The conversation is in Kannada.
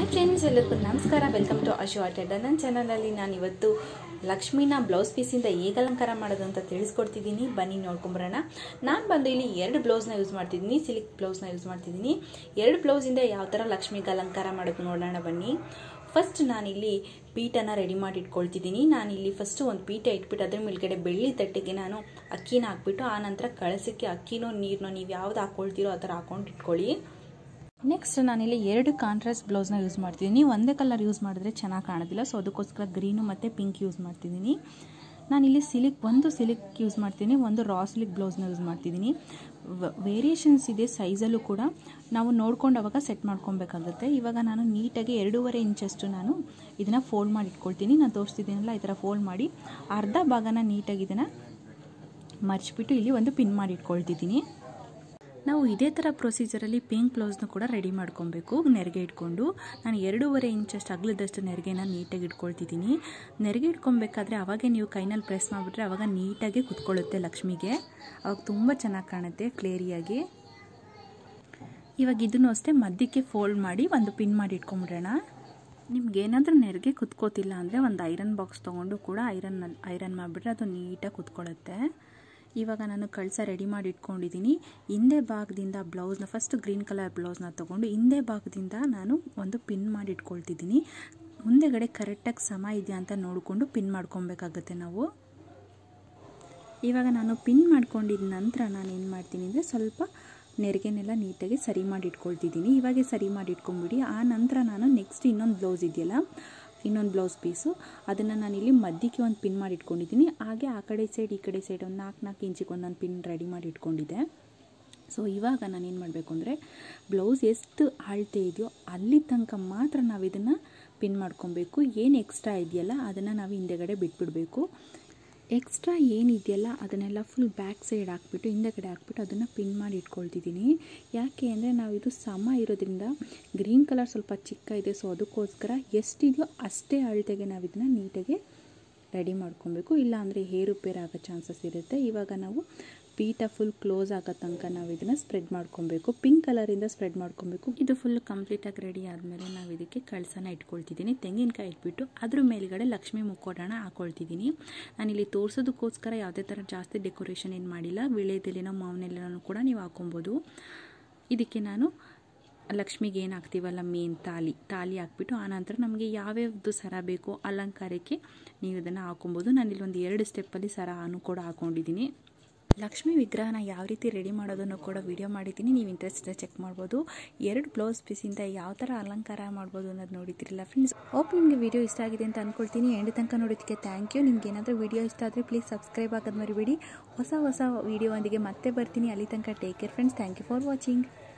ಫ್ರೆಂಡ್ಸ್ ಎಲ್ಲರಿಗೂ ನಮಸ್ಕಾರ ವೆಲ್ಕಮ್ ಟು ಅಶು ಆಟೆಡ್ ನನ್ನ ಚಾನಲಲ್ಲಿ ನಾನು ಇವತ್ತು ಲಕ್ಷ್ಮಿನ ಬ್ಲೌಸ್ ಪೀಸಿಂದ ಹೇಗೆ ಅಲಂಕಾರ ಮಾಡೋದು ಅಂತ ತಿಳಿಸ್ಕೊಡ್ತಿದ್ದೀನಿ ಬನ್ನಿ ನೋಡ್ಕೊಂಬರೋಣ ನಾನು ಬಂದು ಇಲ್ಲಿ ಎರಡು ಬ್ಲೌಸ್ನ ಯೂಸ್ ಮಾಡ್ತಿದ್ದೀನಿ ಸಿಲ್ಕ್ ಬ್ಲೌಸ್ನ ಯೂಸ್ ಮಾಡ್ತಿದ್ದೀನಿ ಎರಡು ಬ್ಲೌಸಿಂದ ಯಾವ ಥರ ಲಕ್ಷ್ಮಿಗೆ ಅಲಂಕಾರ ಮಾಡೋದು ನೋಡೋಣ ಬನ್ನಿ ಫಸ್ಟ್ ನಾನಿಲ್ಲಿ ಪೀಟನ್ನು ರೆಡಿ ಮಾಡಿ ಇಟ್ಕೊಳ್ತಿದ್ದೀನಿ ನಾನಿಲ್ಲಿ ಫಸ್ಟು ಒಂದು ಪೀಠ ಇಟ್ಬಿಟ್ಟು ಅದ್ರ ಮೇಲ್ಗಡೆ ಬೆಳ್ಳಿ ತಟ್ಟೆಗೆ ನಾನು ಅಕ್ಕಿನ ಹಾಕ್ಬಿಟ್ಟು ಆ ನಂತರ ಕಳಸಕ್ಕೆ ಅಕ್ಕಿನೋ ನೀರನ್ನೋ ನೀವು ಯಾವ್ದು ಹಾಕ್ಕೊಳ್ತೀರೋ ಆ ಥರ ಹಾಕೊಂಡು ಇಟ್ಕೊಳ್ಳಿ ನೆಕ್ಸ್ಟ್ ನಾನಿಲ್ಲಿ ಎರಡು ಕಾಂಟ್ರಾಸ್ಟ್ ಬ್ಲೌಸ್ನ ಯೂಸ್ ಮಾಡ್ತಿದ್ದೀನಿ ಒಂದೇ ಕಲರ್ ಯೂಸ್ ಮಾಡಿದ್ರೆ ಚೆನ್ನಾಗಿ ಕಾಣೋದಿಲ್ಲ ಸೊ ಅದಕ್ಕೋಸ್ಕರ ಗ್ರೀನು ಮತ್ತು ಪಿಂಕ್ ಯೂಸ್ ಮಾಡ್ತಿದ್ದೀನಿ ನಾನಿಲ್ಲಿ ಸಿಲಿಕ್ ಒಂದು ಸಿಲಿಕ್ ಯೂಸ್ ಮಾಡ್ತೀನಿ ಒಂದು ರಾ ಸಿಲಿಕ್ ಬ್ಲೌಸ್ನ ಯೂಸ್ ಮಾಡ್ತಿದ್ದೀನಿ ವೇರಿಯೇಷನ್ಸ್ ಇದೆ ಸೈಜಲ್ಲೂ ಕೂಡ ನಾವು ನೋಡ್ಕೊಂಡು ಅವಾಗ ಸೆಟ್ ಮಾಡ್ಕೊಬೇಕಾಗುತ್ತೆ ಇವಾಗ ನಾನು ನೀಟಾಗಿ ಎರಡೂವರೆ ಇಂಚಷ್ಟು ನಾನು ಇದನ್ನು ಫೋಲ್ಡ್ ಮಾಡಿ ಇಟ್ಕೊಳ್ತೀನಿ ನಾನು ತೋರಿಸ್ತಿದ್ದೀನಲ್ಲ ಈ ಥರ ಫೋಲ್ಡ್ ಮಾಡಿ ಅರ್ಧ ಭಾಗನ ನೀಟಾಗಿ ಇದನ್ನು ಮರ್ಚಿಬಿಟ್ಟು ಇಲ್ಲಿ ಒಂದು ಪಿನ್ ಮಾಡಿ ಇಟ್ಕೊಳ್ತಿದ್ದೀನಿ ನಾವು ಇದೇ ಥರ ಪ್ರೊಸೀಜರಲ್ಲಿ ಪಿಂಕ್ ಬ್ಲೌಸ್ನ ಕೂಡ ರೆಡಿ ಮಾಡ್ಕೊಬೇಕು ನೆರಿಗೆ ಇಟ್ಕೊಂಡು ನಾನು ಎರಡೂವರೆ ಇಂಚಷ್ಟು ಅಗಲದಷ್ಟು ನೆರಿಗೆನ ನೀಟಾಗಿ ಇಟ್ಕೊಳ್ತಿದ್ದೀನಿ ನೆರಿಗೆ ಇಟ್ಕೊಬೇಕಾದ್ರೆ ಅವಾಗೆ ನೀವು ಕೈನಲ್ಲಿ ಪ್ರೆಸ್ ಮಾಡಿಬಿಟ್ರೆ ಅವಾಗ ನೀಟಾಗಿ ಕುತ್ಕೊಳ್ಳುತ್ತೆ ಲಕ್ಷ್ಮಿಗೆ ಅವಾಗ ತುಂಬ ಚೆನ್ನಾಗಿ ಕಾಣುತ್ತೆ ಕ್ಲಿಯರಿಯಾಗಿ ಇವಾಗ ಇದನ್ನು ಅಷ್ಟೇ ಮಧ್ಯಕ್ಕೆ ಫೋಲ್ಡ್ ಮಾಡಿ ಒಂದು ಪಿನ್ ಮಾಡಿ ಇಟ್ಕೊಂಬಿಡೋಣ ನಿಮ್ಗೆ ಏನಾದರೂ ನೆರಿಗೆ ಕುತ್ಕೋತಿಲ್ಲ ಅಂದರೆ ಒಂದು ಐರನ್ ಬಾಕ್ಸ್ ತೊಗೊಂಡು ಕೂಡ ಐರನ್ ಐರನ್ ಮಾಡಿಬಿಟ್ರೆ ಅದು ನೀಟಾಗಿ ಕುತ್ಕೊಳ್ಳುತ್ತೆ ಇವಾಗ ನಾನು ಕಳಸ ರೆಡಿ ಮಾಡಿ ಇಟ್ಕೊಂಡಿದ್ದೀನಿ ಹಿಂದೆ ಭಾಗದಿಂದ ಬ್ಲೌಸ್ನ ಫಸ್ಟ್ ಗ್ರೀನ್ ಕಲರ್ ಬ್ಲೌಸ್ನ ತೊಗೊಂಡು ಹಿಂದೆ ಭಾಗದಿಂದ ನಾನು ಒಂದು ಪಿನ್ ಮಾಡಿ ಇಟ್ಕೊಳ್ತಿದ್ದೀನಿ ಮುಂದೆಗಡೆ ಕರೆಕ್ಟಾಗಿ ಸಮ ಇದೆಯಾ ಅಂತ ನೋಡಿಕೊಂಡು ಪಿನ್ ಮಾಡ್ಕೊಬೇಕಾಗತ್ತೆ ನಾವು ಇವಾಗ ನಾನು ಪಿನ್ ಮಾಡ್ಕೊಂಡಿದ್ದ ನಂತರ ನಾನು ಏನು ಮಾಡ್ತೀನಿ ಅಂದರೆ ಸ್ವಲ್ಪ ನೆರಿಗೆನೆಲ್ಲ ನೀಟಾಗಿ ಸರಿ ಮಾಡಿ ಇಟ್ಕೊಳ್ತಿದ್ದೀನಿ ಇವಾಗೆ ಸರಿ ಮಾಡಿ ಇಟ್ಕೊಂಬಿಡಿ ಆ ನಂತರ ನಾನು ನೆಕ್ಸ್ಟ್ ಇನ್ನೊಂದು ಬ್ಲೌಸ್ ಇದೆಯಲ್ಲ ಇನ್ನೊಂದು ಬ್ಲೌಸ್ ಪೀಸು ಅದನ್ನು ನಾನಿಲ್ಲಿ ಮಧ್ಯಕ್ಕೆ ಒಂದು ಪಿನ್ ಮಾಡಿ ಇಟ್ಕೊಂಡಿದ್ದೀನಿ ಹಾಗೆ ಆ ಕಡೆ ಸೈಡ್ ಈ ಕಡೆ ಸೈಡ್ ಒಂದು ನಾಲ್ಕು ನಾಲ್ಕು ಇಂಚಿಗೆ ಒಂದೊಂದು ಪಿನ್ ರೆಡಿ ಮಾಡಿ ಇಟ್ಕೊಂಡಿದ್ದೆ ಸೊ ಇವಾಗ ನಾನು ಏನು ಮಾಡಬೇಕು ಅಂದರೆ ಬ್ಲೌಸ್ ಎಷ್ಟು ಅಳತೆ ಇದೆಯೋ ಅಲ್ಲಿ ತನಕ ಮಾತ್ರ ನಾವು ಇದನ್ನು ಪಿನ್ ಮಾಡ್ಕೊಬೇಕು ಏನು ಎಕ್ಸ್ಟ್ರಾ ಇದೆಯಲ್ಲ ಅದನ್ನು ನಾವು ಹಿಂದೆಗಡೆ ಬಿಟ್ಬಿಡಬೇಕು ಎಕ್ಸ್ಟ್ರಾ ಏನಿದೆಯಲ್ಲ ಅದನ್ನೆಲ್ಲ ಫುಲ್ ಬ್ಯಾಕ್ ಸೈಡ್ ಹಾಕ್ಬಿಟ್ಟು ಹಿಂದೆಗಡೆ ಹಾಕ್ಬಿಟ್ಟು ಅದನ್ನು ಪಿನ್ ಮಾಡಿ ಇಟ್ಕೊಳ್ತಿದ್ದೀನಿ ಯಾಕೆ ಅಂದರೆ ನಾವು ಇದು ಸಮ ಇರೋದ್ರಿಂದ ಗ್ರೀನ್ ಕಲರ್ ಸ್ವಲ್ಪ ಚಿಕ್ಕ ಇದೆ ಸೊ ಅದಕ್ಕೋಸ್ಕರ ಎಷ್ಟಿದೆಯೋ ಅಷ್ಟೇ ಅಳತೆಗೆ ನಾವು ಇದನ್ನು ನೀಟಾಗಿ ರೆಡಿ ಮಾಡ್ಕೊಬೇಕು ಇಲ್ಲ ಅಂದರೆ ಹೇರುಪೇರು ಆಗೋ ಚಾನ್ಸಸ್ ಇರುತ್ತೆ ಇವಾಗ ನಾವು ಪೀಠ ಫುಲ್ ಕ್ಲೋಸ್ ಆಗೋ ತನಕ ನಾವು ಇದನ್ನು ಸ್ಪ್ರೆಡ್ ಮಾಡ್ಕೊಬೇಕು ಪಿಂಕ್ ಕಲರಿಂದ ಸ್ಪ್ರೆಡ್ ಮಾಡ್ಕೊಬೇಕು ಇದು ಫುಲ್ ಕಂಪ್ಲೀಟಾಗಿ ರೆಡಿ ಆದಮೇಲೆ ನಾವು ಇದಕ್ಕೆ ಕಳಸನ ಇಟ್ಕೊಳ್ತಿದ್ದೀನಿ ತೆಂಗಿನಕಾಯಿ ಇಟ್ಬಿಟ್ಟು ಅದ್ರ ಮೇಲ್ಗಡೆ ಲಕ್ಷ್ಮಿ ಮುಕ್ಕೋಡಣ ಹಾಕ್ಕೊಳ್ತಿದ್ದೀನಿ ನಾನಿಲ್ಲಿ ತೋರಿಸೋದಕ್ಕೋಸ್ಕರ ಯಾವುದೇ ಥರ ಜಾಸ್ತಿ ಡೆಕೋರೇಷನ್ ಏನು ಮಾಡಿಲ್ಲ ವಿಳೆದೆಲೆನೋ ಮಾವನೆಲೆನೋ ಕೂಡ ನೀವು ಹಾಕೊಬೋದು ಇದಕ್ಕೆ ನಾನು ಲಕ್ಷ್ಮಿಗೆ ಏನು ಹಾಕ್ತೀವಲ್ಲ ಮೇನ್ ತಾಲಿ ತಾಲಿ ಹಾಕ್ಬಿಟ್ಟು ಆನಂತರ ನಮಗೆ ಯಾವ್ಯಾವ್ದು ಸರ ಬೇಕೋ ಅಲಂಕಾರಕ್ಕೆ ನೀವು ಇದನ್ನು ಹಾಕೊಬೋದು ನಾನಿಲ್ಲಿ ಒಂದು ಎರಡು ಸ್ಟೆಪ್ಪಲ್ಲಿ ಸರ ಅನ್ನು ಕೂಡ ಹಾಕ್ಕೊಂಡಿದ್ದೀನಿ ಲಕ್ಷ್ಮಿ ವಿಗ್ರಹನ ಯಾವ ರೀತಿ ರೆಡಿ ಮಾಡೋದನ್ನು ಕೂಡ ವಿಡಿಯೋ ಮಾಡಿದ್ದೀನಿ ನೀವು ಇಂಟ್ರೆಸ್ಟ್ ಚೆಕ್ ಮಾಡ್ಬೋದು ಎರಡು ಬ್ಲೌಸ್ ಪೀಸಿಂದ ಯಾವ ಥರ ಅಲಂಕಾರ ಮಾಡ್ಬೋದು ಅನ್ನೋದು ನೋಡಿದ್ದೀರಲ್ಲ ಫ್ರೆಂಡ್ಸ್ ಹೋಪ್ ನಿಮಗೆ ವಿಡಿಯೋ ಇಷ್ಟ ಆಗಿದೆ ಅಂತ ಅಂದ್ಕೊಳ್ತೀನಿ ಎಂಡ್ ತನಕ ನೋಡೋದಕ್ಕೆ ಥ್ಯಾಂಕ್ ಯು ನಿಮ್ಗೆ ಏನಾದರೂ ವಿಡಿಯೋ ಇಷ್ಟ ಆದರೆ ಪ್ಲೀಸ್ ಸಬ್ಸ್ಕ್ರೈಬ್ ಆಗೋದು ಮರಿಬೇಡಿ ಹೊಸ ಹೊಸ ವಿಡಿಯೋ ಒಂದಿಗೆ ಮತ್ತೆ ಬರ್ತೀನಿ ಅಲ್ಲಿ ತನಕ take care friends thank you for watching